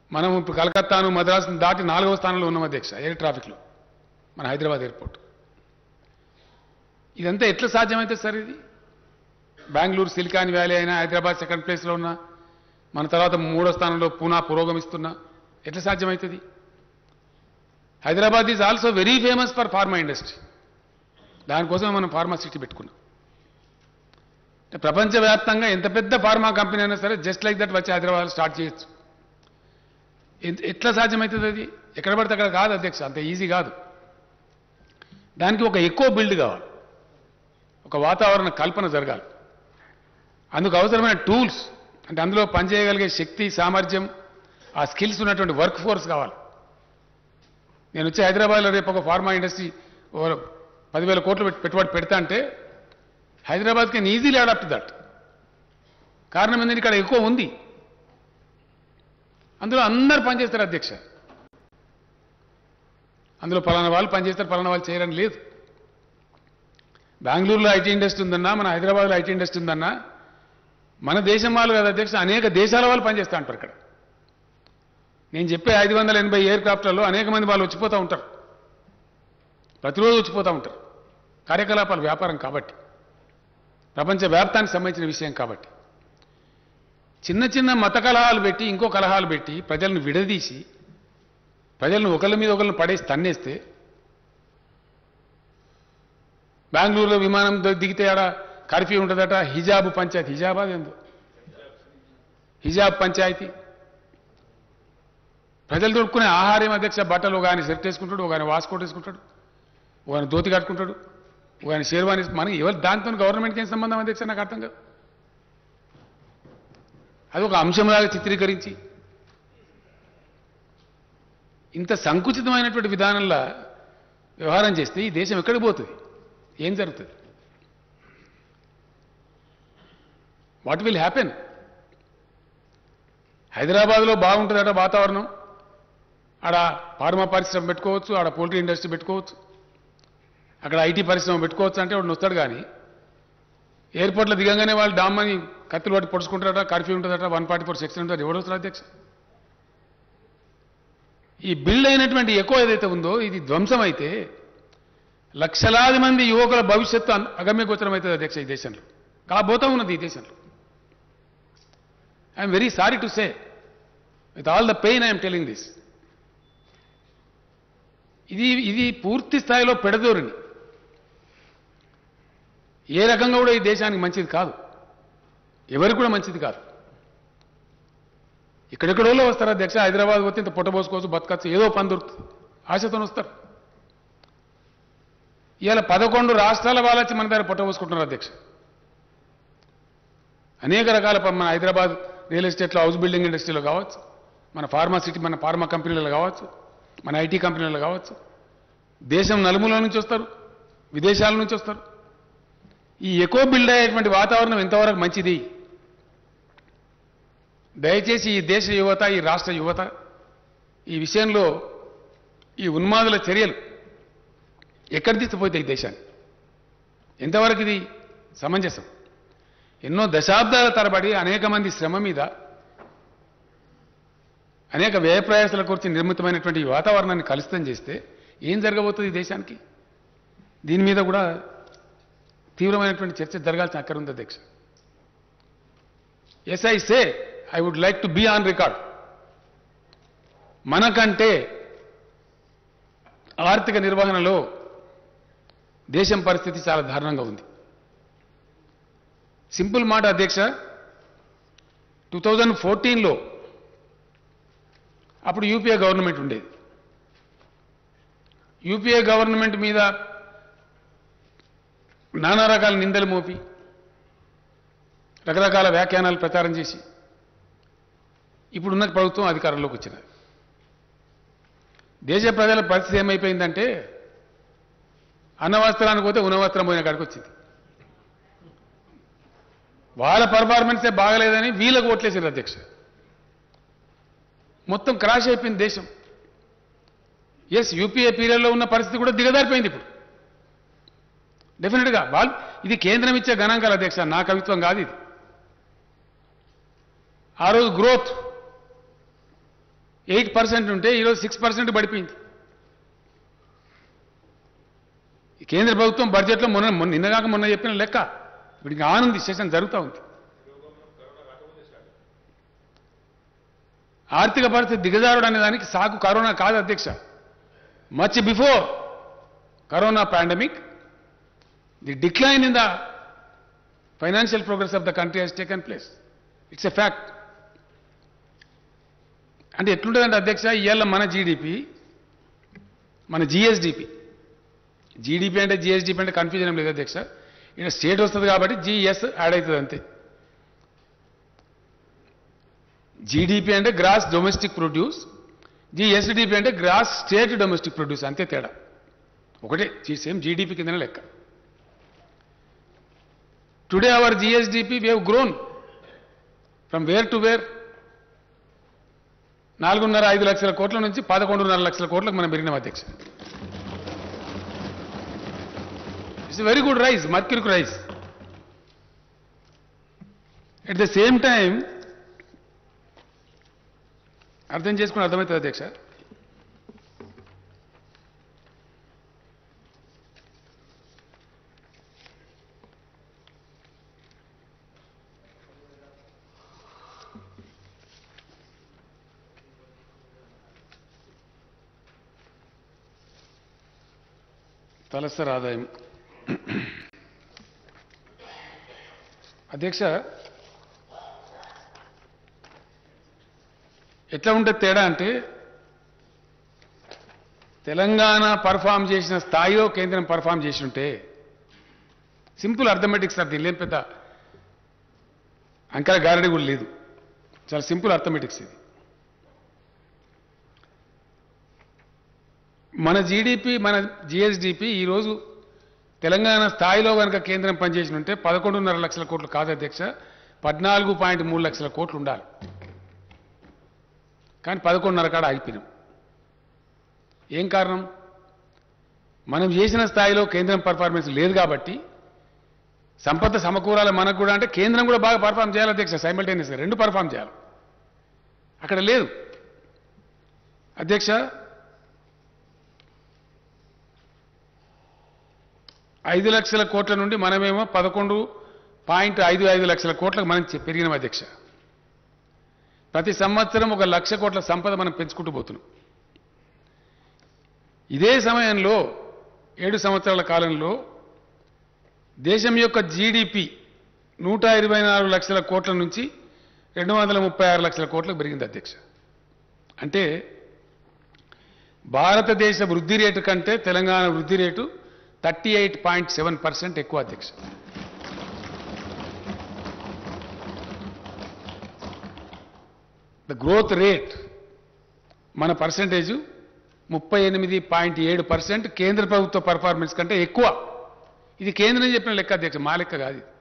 మనం ఇప్పుడు కలకత్తాను మద్రాసును దాటి నాలుగవ స్థానంలో ఉన్నాం అధ్యక్ష ఎయిర్ ట్రాఫిక్లో మన హైదరాబాద్ ఎయిర్పోర్ట్ ఇదంతా ఎట్లా సాధ్యమైతే సార్ ఇది బెంగళూరు సిలికాన్ వ్యాలీ అయినా హైదరాబాద్ సెకండ్ ప్లేస్లో ఉన్నా మన తర్వాత మూడో స్థానంలో పూనా పురోగమిస్తున్నా ఎట్లా సాధ్యమవుతుంది Hyderabad is also very famous for pharma industry దానికోసం మనం ఫార్మా సిటీ పెట్టుకున్నాం అంటే ప్రపంచవ్యాప్తంగా ఎంత పెద్ద ఫార్మా కంపెనీ అయినా సరే జస్ట్ లైక్ దట్ వచ్చి హైదరాబాద్ స్టార్ట్ చేయొచ్చు ఎన్- ఎట్లా సాధ్యమవుతుంది అది ఎక్కడ పడితే అక్కడ కాదు అధ్యక్ష అంత ఈజీ కాదు దానికి ఒక ఎక్కువ బిల్డ్ కావాలి ఒక వాతావరణ కల్పన జరగాలి అందుకు అవసరమైన టూల్స్ అంటే అందులో పనిచేయగలిగే శక్తి సామర్థ్యం ఆ స్కిల్స్ ఉన్నటువంటి వర్క్ ఫోర్స్ కావాలి నేను వచ్చి హైదరాబాద్లో రేపు ఒక ఫార్మా ఇండస్ట్రీ ఓ పదివేల కోట్లు పెట్టి- పెట్టుబడి పెడతా అంటే Hyderabad can easily adapt that కారణం ఏంటంటే ఇక్కడ ఎక్కువ ఉంది అందులో అందరు పనిచేస్తారు అధ్యక్ష అందులో పలానా వాళ్ళు పనిచేస్తారు పలానా వాళ్ళు చేయరని లేదు బెంగళూరులో ఐటీ ఇండస్ట్రీ ఉందన్నా మన హైదరాబాద్లో ఐటీ ఇండస్ట్రీ ఉందన్నా మన దేశం వాళ్ళు కదా అధ్యక్ష అనేక దేశాల వాళ్ళు పనిచేస్తూ ఉంటారు ఇక్కడ నేను చెప్పే ఐదు వందల ఎనభై ఎయిర్ క్రాఫ్ట్లలో అనేక మంది వాళ్ళు వచ్చిపోతూ ఉంటారు ప్రతిరోజు వచ్చిపోతూ ఉంటారు కార్యకలాపాలు వ్యాపారం కాబట్టి ప్రపంచ వ్యాప్తానికి సంబంధించిన విషయం కాబట్టి చిన్న చిన్న మత కలహాలు పెట్టి ఇంకో కలహాలు పెట్టి ప్రజలను విడదీసి ప్రజలను ఒకళ్ళ మీద ఒకళ్ళని పడేసి తన్నేస్తే బెంగళూరులో విమానం ద- దిగితే ఆడ కర్ఫ్యూ ఉంటుందట హిజాబ్ పంచాయతీ హిజాబ్ అది ఏందో హిజాబ్ పంచాయతీ ప్రజలు దొరుకునే ఆహారం అధ్యక్ష బట్టలు ఒక ఆయన షర్ట్ వేసుకుంటాడు ఒక ఆయన వాస్కోట్ వేసుకుంటాడు ఒక ఆయన ధోతి కట్టుకుంటాడు ఒక ఆయన షేర్వాణి మనకి ఎవరు దాంతో గవర్నమెంట్కి ఏం సంబంధం అధ్యక్ష నాకు అర్థం కాదు అది ఒక అంశంలాగా చిత్రీకరించి ఇంత సంకుచితమైనటువంటి విధానంలో వ్యవహారం చేస్తే ఈ దేశం ఎక్కడికి పోతుంది ఏం జరుగుతుంది వాట్ విల్ హ్యాపెన్ హైదరాబాద్లో బాగుంటుందట వాతావరణం ఆడ ఫార్మా పరిశ్రమ పెట్టుకోవచ్చు ఆడ పోల్ట్రీ ఇండస్ట్రీ పెట్టుకోవచ్చు అక్కడ ఐటీ పరిశ్రమ పెట్టుకోవచ్చు అంటే వాడు వస్తాడు కానీ ఎయిర్పోర్ట్లో దిగంగానే వాళ్ళు డామ్మని కత్తులు పట్టి పొడుచుకుంటారట కర్ఫ్యూ ఉంటుందట వన్ ఫార్టీ ఫోర్ సెక్షన్ ఉంటుంది ఎవడు వస్తారు అధ్యక్ష ఈ బిల్డ్ అయినటువంటి ఎక్కువ ఏదైతే ఉందో ఇది ధ్వంసం అయితే లక్షలాది మంది యువకుల భవిష్యత్తు అన్- అగమ్యగోచరం అవుతుంది అధ్యక్ష ఈ దేశంలో కాబోతా ఉన్నది ఈ దేశంలో I'm very sorry to say with all the pain I'm telling this ఇది ఇది పూర్తి స్థాయిలో పెడదోరిని ఏ రకంగా కూడా ఈ దేశానికి మంచిది కాదు ఎవరికి కూడా మంచిది కాదు ఇక్కడెక్కడోలో వస్తారు అధ్యక్ష హైదరాబాద్ పోతే ఇంత పొట్టబోసుకోవచ్చు బతకచ్చు ఏదో పని దొరుకుతుంది ఆశతో వస్తారు ఇవాళ పదకొండు రాష్ట్రాల వాళ్ళొచ్చి మన దగ్గర పొట్టబోసుకుంటున్నారు అధ్యక్ష అనేక రకాల ప- మన హైదరాబాద్ రియల్ ఎస్టేట్లో హౌస్ బిల్డింగ్ ఇండస్ట్రీలో కావచ్చు మన ఫార్మా సిటీ మన ఫార్మా కంపెనీలలో కావచ్చు మన ఐటీ కంపెనీలలో కావచ్చు దేశం నలుమూల నుంచి వస్తారు విదేశాల నుంచి వస్తారు ఈ ఎక్కువ బిల్డ్ అయ్యేటువంటి వాతావరణం ఎంతవరకు మంచిది దయచేసి ఈ దేశ యువత ఈ రాష్ట్ర యువత ఈ విషయంలో ఈ ఉన్మాదుల చర్యలు ఎక్కడి తీసుకుపోతాయి ఈ దేశాన్ని ఎంతవరకు ఇది సమంజసం ఎన్నో దశాబ్దాల తరబడి అనేక మంది శ్రమ మీద అనేక వ్యయ ప్రయాసాల గురించి నిర్మితమైనటువంటి ఈ వాతావరణాన్ని కలుషితం చేస్తే ఏం జరగబోతుంది ఈ దేశానికి దీని మీద కూడా తీవ్రమైనటువంటి చర్చ జరగాల్సిన అక్కర ఉంది అధ్యక్ష yes I say I would like to be on record మనకంటే ఆర్థిక నిర్వహణలో దేశం పరిస్థితి చాలా దారుణంగా ఉంది సింపుల్ మాట అధ్యక్ష టూ థౌజండ్ ఫోర్టీన్లో అప్పుడు యూపీఏ గవర్నమెంట్ ఉండేది యూపీఏ గవర్నమెంట్ మీద నానా రకాల నిందలు మోపి రకరకాల వ్యాఖ్యానాలు ప్రచారం చేసి ఇప్పుడున్న ప్రభుత్వం అధికారంలోకి వచ్చినది దేశ ప్రజల పరిస్థితి ఏమైపోయిందంటే అన్నవస్త్రానికి పోతే ఉన్నవస్త్రం పోయిన కాడికి వచ్చింది వాళ్ళ పర్ఫార్మెన్సే బాగలేదని వీళ్ళకు ఓట్లేసారు అధ్యక్ష మొత్తం క్రాష్ అయిపోయింది దేశం ఎస్ యూపీఏ పీరియడ్లో ఉన్న పరిస్థితి కూడా దిగజారిపోయింది ఇప్పుడు డెఫినెట్గా వాళ్ళు ఇది కేంద్రం ఇచ్చే గణాంకాల అధ్యక్ష నా కవిత్వం కాదు ఇది ఆ రోజు గ్రోత్ ఎయిట్ పర్సెంట్ ఉంటే ఈరోజు సిక్స్ పర్సెంట్ పడిపోయింది ఈ కేంద్ర ప్రభుత్వం బడ్జెట్లో మొన్న మొన్న నిన్నగాక మొన్న చెప్పిన లెక్క ఇప్పుడు ఇంకా ఆనుంది సెషన్ జరుగుతూ ఉంది ఆర్థిక పరిస్థితి దిగజారుడు అనే దానికి సాకు కరోనా కాదు అధ్యక్ష much before corona pandemic the decline in the financial progress of the country has taken place it's a fact అంటే ఎట్లుంటుందంటే అధ్యక్ష ఇవాళ మన జీడిపి మన జిఎస్డిపి జీడిపి అంటే జిఎస్డిపి అంటే కన్ఫ్యూజన్ ఏం లేదు అధ్యక్ష ఇక్కడ స్టేట్ వస్తుంది కాబట్టి జిఎస్ యాడ్ అవుతుంది అంతే జీడిపి అంటే గ్రాస్ డొమెస్టిక్ ప్రొడ్యూస్ జిఎస్డిపి అంటే గ్రాస్ స్టేట్ డొమెస్టిక్ ప్రొడ్యూస్ అంతే తేడా ఒకటే సేమ్ జీడిపి కిందనే లెక్క today our GSDP we have grown from where to where నాలుగున్నర ఐదు లక్షల కోట్ల నుంచి పదకొండున్నర లక్షల కోట్లకు మనం పెరిగినాం అధ్యక్ష it's very good rise mercuric rise at the same time అర్థం చేసుకుని అర్థమవుతుంది అధ్యక్ష తలసరి ఆదాయం అధ్యక్ష ఎట్లా ఉంటుంది తేడా అంటే తెలంగాణ పర్ఫామ్ చేసిన స్థాయిలో కేంద్రం పర్ఫామ్ చేసి ఉంటే సింపుల్ అర్థమెటిక్స్ సార్ దీనిలో ఏం పెద్ద అంకెల గారడి కూడా లేదు చాలా సింపుల్ అర్థమెటిక్స్ ఇది మన జీడిపి మన జిఎస్డిపి ఈరోజు తెలంగాణ స్థాయిలో కనుక కేంద్రం పనిచేసి ఉంటే పదకొండున్నర లక్షల కోట్లు కాదు అధ్యక్ష పద్నాలుగు పాయింట్ మూడు లక్షల కోట్లు ఉండాలి కానీ పదకొండున్నర కాడ ఆగిపోయినాం ఏం కారణం మనం చేసిన స్థాయిలో కేంద్రం పర్ఫార్మెన్స్ లేదు కాబట్టి సంపద సమకూరాలి మనకు కూడా అంటే కేంద్రం కూడా బాగా పర్ఫామ్ చేయాలి అధ్యక్ష సైమల్టేనియస్గా రెండు పర్ఫామ్ చేయాలి అక్కడ లేదు అధ్యక్ష ఐదు లక్షల కోట్ల నుండి మనమేమో పదకొండు పాయింట్ ఐదు ఐదు లక్షల కోట్లకు మనం చె- పెరిగినాం అధ్యక్ష ప్రతి సంవత్సరం ఒక లక్ష కోట్ల సంపద మనం పెంచుకుంటూ పోతున్నాం ఇదే సమయంలో ఏడు సంవత్సరాల కాలంలో దేశం యొక్క జీడిపి నూట ఇరవై నాలుగు లక్షల కోట్ల నుంచి రెండు వందల ముప్పై ఆరు లక్షల కోట్లకు పెరిగింది అధ్యక్ష అంటే భారతదేశ వృద్ధి రేటు కంటే తెలంగాణ వృద్ధి rate thirty eight point seven percent ఎక్కువ అధ్యక్ష ద గ్రోత్ రేట్ మన పర్సంటేజ్ ముప్పై ఎనిమిది పాయింట్ ఏడు పర్సెంట్ కేంద్ర ప్రభుత్వ పర్ఫార్మెన్స్ కంటే ఎక్కువ ఇది కేంద్రం చెప్పిన లెక్క అధ్యక్ష మా లెక్క కాదు ఇది.